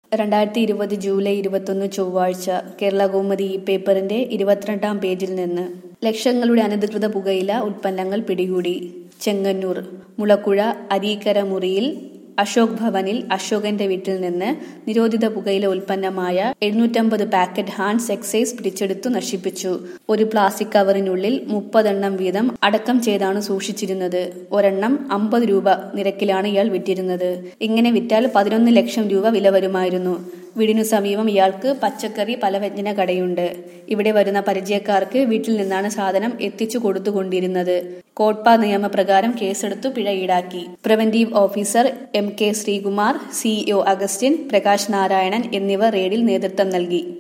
രണ്ടായിരത്തി ഇരുപത് ജൂലൈ ഇരുപത്തൊന്ന് ചൊവ്വാഴ്ച കേരള കൗമുദി ഈ പേപ്പറിന്റെ ഇരുപത്തിരണ്ടാം പേജിൽ നിന്ന് ലക്ഷങ്ങളുടെ അനധികൃത പുകയില ഉൽപ്പന്നങ്ങൾ പിടികൂടി ചെങ്ങന്നൂർ മുളക്കുഴ അരീക്കര മുറിയിൽ അശോക് ഭവനിൽ അശോകന്റെ വീട്ടിൽ നിന്ന് നിരോധിത പുകയില ഉൽപ്പന്നമായ എഴുന്നൂറ്റമ്പത് പാക്കറ്റ് ഹാൻഡ്സ് എക്സൈസ് പിടിച്ചെടുത്തു നശിപ്പിച്ചു ഒരു പ്ലാസ്റ്റിക് കവറിനുള്ളിൽ മുപ്പതെണ്ണം വീതം അടക്കം ചെയ്താണ് സൂക്ഷിച്ചിരുന്നത് ഒരെണ്ണം അമ്പത് രൂപ നിരക്കിലാണ് ഇയാൾ വിറ്റിരുന്നത് ഇങ്ങനെ വിറ്റാൽ പതിനൊന്ന് ലക്ഷം രൂപ വില വരുമായിരുന്നു വീടിനു സമീപം ഇയാൾക്ക് പച്ചക്കറി പലവ്യഞ്ജന കടയുണ്ട് ഇവിടെ വരുന്ന പരിചയക്കാർക്ക് വീട്ടിൽ നിന്നാണ് സാധനം എത്തിച്ചു കൊടുത്തുകൊണ്ടിരുന്നത് കോട്ട്പ നിയമപ്രകാരം കേസെടുത്തു പിഴ ഈടാക്കി preventive officer M K Sreekumar CEO Augustine Prakash Narayanan എന്നിവർ റെയ്ഡിൽ നേതൃത്വം നൽകി